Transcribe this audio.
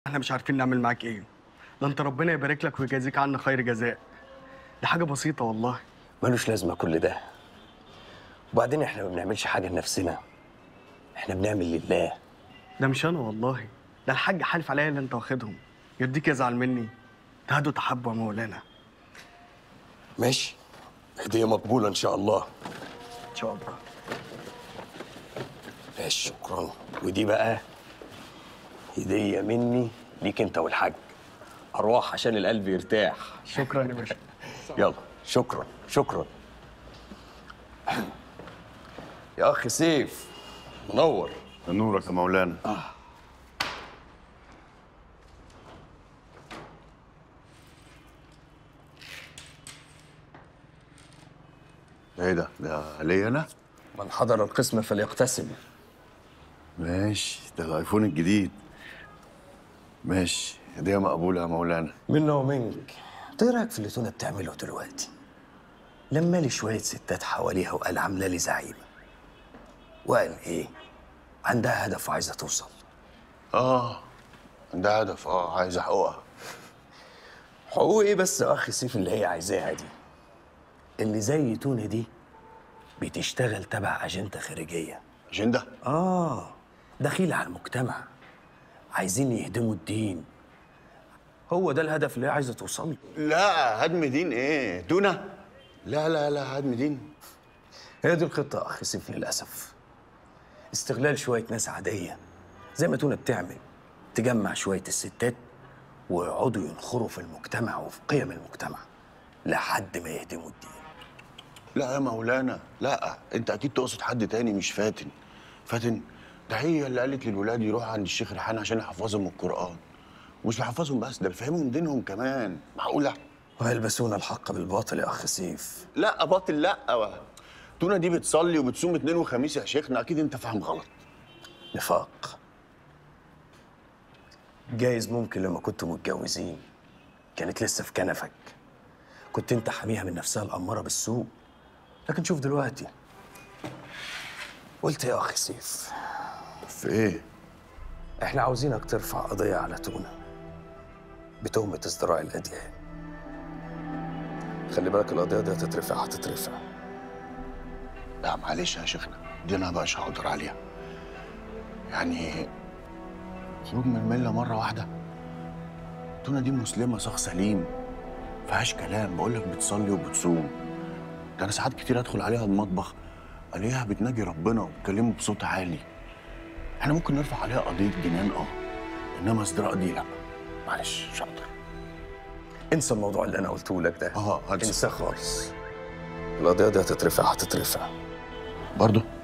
احنا مش عارفين نعمل معاك ايه ده انت ربنا يبارك لك ويجازيك عنا خير جزاء دي حاجه بسيطه والله ملوش لازمه كل ده وبعدين احنا ما بنعملش حاجه لنفسنا احنا بنعمل لله ده مش انا والله ده الحاج حالف عليا اللي انت واخدهم يرضيك يزعل مني تهدوا تحبوا يا مولانا ماشي هديه مقبوله ان شاء الله ان شاء الله ماشي شكرا ودي بقى هديه مني ليك انت والحاج ارواح عشان القلب يرتاح شكرا يا باشا يلا شكرا شكرا يا اخي سيف منور نورك يا مولانا ايه ده؟ ده ليا انا؟ من حضر القسم فليقتسم ماشي ده الايفون الجديد ماشي هدية مقبولة يا مولانا منا ومنك انت ايه رايك في اللي تونا بتعمله دلوقتي لما لي شويه ستات حواليها وقال عامله لي زعيمه وقال ايه عندها هدف وعايزه توصل اه ده هدف اه عايز احققها حقوق ايه بس يا اخي سيف اللي هي عايزاها دي اللي زي توني دي بتشتغل تبع اجنده خارجيه اجنده اه دخيل على المجتمع عايزين يهدموا الدين هو ده الهدف اللي هي عايزه توصل له لا هدم دين ايه؟ تونة؟ لا لا لا هدم دين هي دي الخطة يا أخي سيف للأسف استغلال شوية ناس عادية زي ما تونا بتعمل تجمع شوية الستات ويقعدوا ينخروا في المجتمع وفي قيم المجتمع لحد ما يهدموا الدين لا يا مولانا لا انت اكيد تقصد حد تاني مش فاتن فاتن ده هي اللي قالت للولاد يروحوا عند الشيخ ريحان عشان يحفظهم القرآن ومش بيحفظهم بس ده بيفهمهم دينهم كمان معقولة؟ ويلبسون الحق بالباطل يا أخ سيف لا باطل لا تونة دي بتصلي وبتصوم اثنين وخميس يا شيخنا اكيد انت فاهم غلط نفاق جايز ممكن لما كنتوا متجوزين كانت لسه في كنفك كنت انت حاميها من نفسها الأمارة بالسوء لكن شوف دلوقتي قلت يا أخي سيف في ايه؟ احنا عاوزينك ترفع قضية على تونة بتهمة ازدراء الأديان خلي بالك القضية دي هتترفع هتترفع لا معلش يا شيخنا دي انا مبقاش هقدر عليها يعني خروج من المله مره واحده تونة دي مسلمه صاغ سليم فيهاش كلام بقول لك بتصلي وبتصوم ده انا ساعات كتير ادخل عليها المطبخ الاقيها بتناجي ربنا وبتكلمه بصوت عالي احنا ممكن نرفع عليها قضيه جنان اه انما ازدراء دي لا معلش مش هقدر انسى الموضوع اللي أنا قلته لك ده اه هنسى. انساه خالص القضية دي هتترفع هتترفع برضه